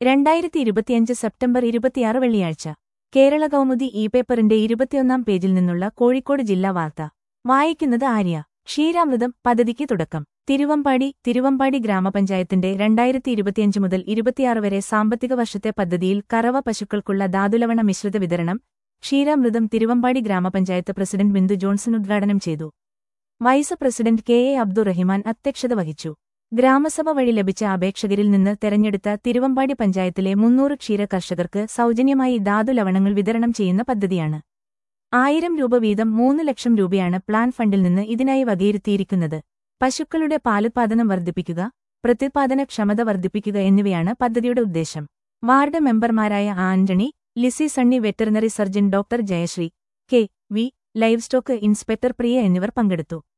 രണ്ടായിരത്തി ഇരുപത്തിയഞ്ച് സെപ്റ്റംബർ ഇരുപത്തിയാറ് വെള്ളിയാഴ്ച കേരള കൗമുദി ഇ പേപ്പറിന്റെ ഇരുപത്തിയൊന്നാം പേജിൽ നിന്നുള്ള കോഴിക്കോട് ജില്ലാ വാർത്ത വായിക്കുന്നത് ആര്യ ക്ഷീരാമൃതം പദ്ധതിക്ക് തുടക്കം തിരുവമ്പാടി തിരുവമ്പാടി ഗ്രാമപഞ്ചായത്തിന്റെ രണ്ടായിരത്തി ഇരുപത്തിയഞ്ച് മുതൽ ഇരുപത്തിയാറ് വരെ സാമ്പത്തിക വർഷത്തെ പദ്ധതിയിൽ കറവ പശുക്കൾക്കുള്ള ധാതുലവണ മിശ്രിത വിതരണം ക്ഷീരാമൃതം തിരുവമ്പാടി ഗ്രാമപഞ്ചായത്ത് പ്രസിഡന്റ് ബിന്ദു ജോൺസൺ ഉദ്ഘാടനം ചെയ്തു vice president K A Abdurahiman അധ്യക്ഷത വഹിച്ചു ഗ്രാമസഭ വഴി ലഭിച്ച അപേക്ഷകരിൽ നിന്ന് തെരഞ്ഞെടുത്ത തിരുവമ്പാടി പഞ്ചായത്തിലെ മുന്നൂറ് ക്ഷീര കർഷകർക്ക് സൗജന്യമായി ധാതുലവണങ്ങൾ വിതരണം ചെയ്യുന്ന പദ്ധതിയാണ് ആയിരം രൂപ വീതം മൂന്ന് ലക്ഷം രൂപയാണ് പ്ലാൻ ഫണ്ടിൽ നിന്ന് ഇതിനായി വകയിരുത്തിയിരിക്കുന്നത് പശുക്കളുടെ പാലുത്പാദനം വർദ്ധിപ്പിക്കുക പ്രത്യുത്പാദന ക്ഷമത വർദ്ധിപ്പിക്കുക എന്നിവയാണ് പദ്ധതിയുടെ ഉദ്ദേശം വാർഡ് മെമ്പർമാരായ Antony Lissy Sunny veterinary surgeon doctor Jayasree K V livestock inspector Priya എന്നിവർ പങ്കെടുത്തു